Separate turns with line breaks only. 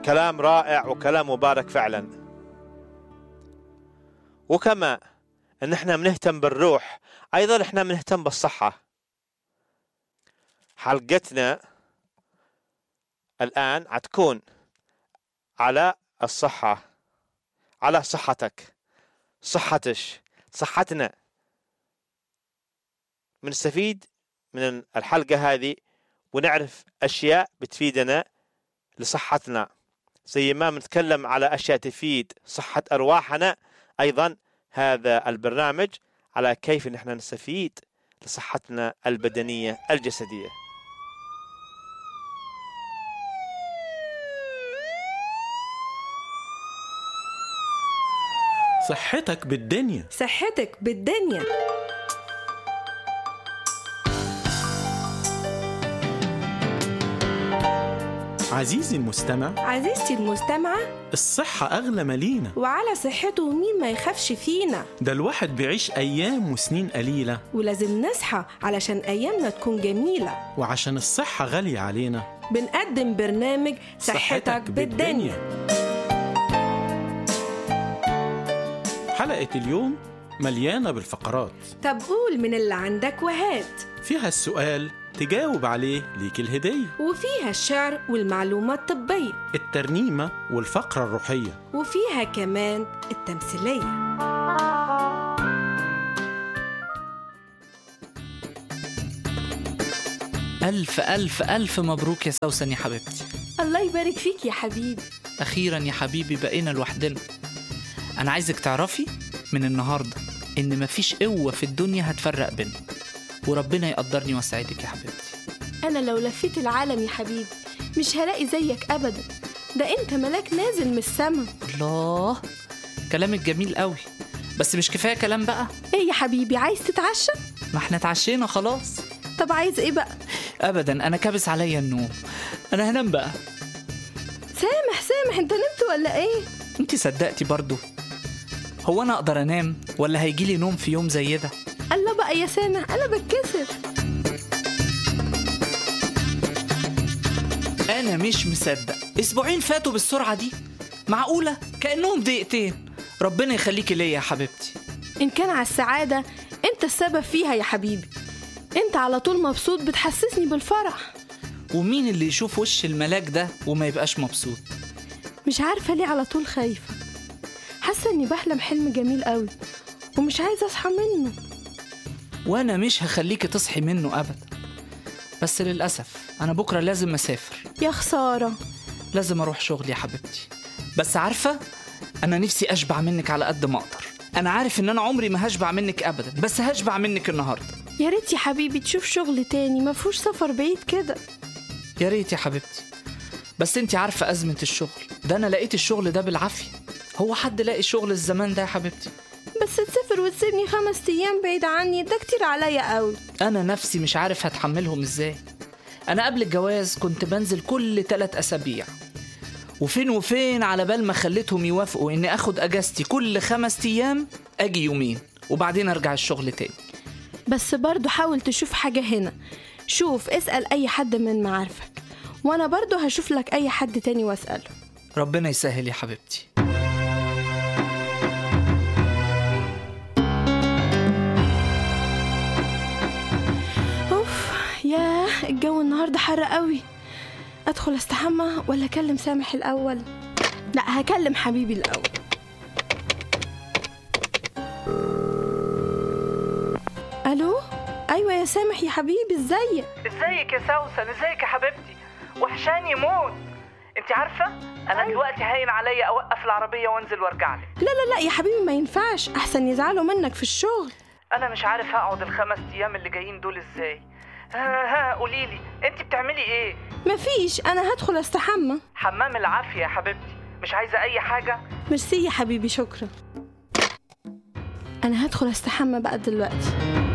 كلام رائع وكلام مبارك فعلا وكما ان احنا بنهتم بالروح ايضا احنا بنهتم بالصحة حلقتنا الان حتكون على الصحة على صحتك صحتش صحتنا بنستفيد من الحلقة هذه ونعرف أشياء بتفيدنا لصحتنا زي ما بنتكلم على أشياء تفيد صحة أرواحنا أيضا هذا البرنامج على كيف نحن نستفيد لصحتنا البدنية الجسدية
صحتك بالدنيا
صحتك بالدنيا
عزيزي المستمع
عزيزتي المستمعة
الصحة أغلى مالينا
وعلى صحته مين ما يخافش فينا
ده الواحد بيعيش أيام وسنين قليلة
ولازم نصحى علشان أيامنا تكون جميلة
وعشان الصحة غالية علينا
بنقدم برنامج صحتك بالدنيا
حلقة اليوم مليانة بالفقرات
طب قول من اللي عندك وهات
فيها السؤال تجاوب عليه ليك الهدية
وفيها الشعر والمعلومات الطبية
الترنيمة والفقرة الروحية
وفيها كمان التمثيلية
ألف ألف ألف مبروك يا سوسن يا حبيبتي
الله يبارك فيك يا حبيبي
أخيرا يا حبيبي بقينا لوحدنا أنا عايزك تعرفي من النهاردة إن مفيش قوة في الدنيا هتفرق بينا وربنا يقدرني ويسعدك يا حبيبتي
أنا لو لفيت العالم يا حبيبي مش هلاقي زيك أبدا ده أنت ملاك نازل من السما
الله كلامك جميل قوي بس مش كفاية كلام بقى
إيه يا حبيبي عايز تتعشى؟
ما احنا اتعشينا خلاص
طب عايز إيه بقى؟
أبدا أنا كابس عليا النوم أنا هنام بقى
سامح سامح أنت نمت ولا إيه؟
انت صدقتي برضو هو أنا أقدر أنام ولا هيجيلي نوم في يوم زي ده
الله بقى يا سامح أنا بتكسف
أنا مش مصدق أسبوعين فاتوا بالسرعة دي معقولة كأنهم دقيقتين ربنا يخليكي ليا يا حبيبتي
إن كان على السعادة أنت السبب فيها يا حبيبي أنت على طول مبسوط بتحسسني بالفرح
ومين اللي يشوف وش الملاك ده وما يبقاش مبسوط
مش عارفة ليه على طول خايفة حاسة إني بحلم حلم جميل قوي ومش عايزة أصحى منه
وأنا مش هخليكي تصحي منه أبدا بس للأسف أنا بكرة لازم أسافر
يا خسارة
لازم أروح شغلي يا حبيبتي بس عارفة أنا نفسي أشبع منك على قد ما أقدر أنا عارف إن أنا عمري ما هشبع منك أبدا بس هشبع منك النهاردة
يا ريت يا حبيبي تشوف شغل تاني ما فيهوش سفر بعيد كده
يا ريت يا حبيبتي بس انت عارفة أزمة الشغل ده أنا لقيت الشغل ده بالعافية هو حد لاقي شغل الزمان ده يا حبيبتي
بس تسافر وتسيبني خمس أيام بعيد عني ده كتير عليا قوي
أنا نفسي مش عارف هتحملهم إزاي أنا قبل الجواز كنت بنزل كل تلات أسابيع وفين وفين على بال ما خليتهم يوافقوا إني أخد أجازتي كل خمس أيام أجي يومين وبعدين أرجع الشغل تاني
بس برضو حاول تشوف حاجة هنا شوف اسأل أي حد من معارفك وأنا برضو هشوف لك أي حد تاني وأسأله
ربنا يسهل يا حبيبتي
أوف ياه الجو النهاردة حر قوي أدخل أستحمى ولا أكلم سامح الأول لا هكلم حبيبي الأول ألو أيوة يا سامح يا حبيبي ازيك
ازيك يا سوسن ازيك يا حبيبتي وحشاني موت انت عارفه انا دلوقتي هاين عليا اوقف العربيه وانزل وارجع لك
لا لا لا يا حبيبي ما ينفعش أحسن يزعلوا منك في الشغل
انا مش عارف هقعد الخمس ايام اللي جايين دول ازاي ها ها قولي لي انت بتعملي ايه
مفيش أنا هدخل أستحمى
حمام العافيه يا حبيبتي مش عايزه اي حاجه
ميرسي يا حبيبي شكرا أنا هدخل أستحمى بقى دلوقتي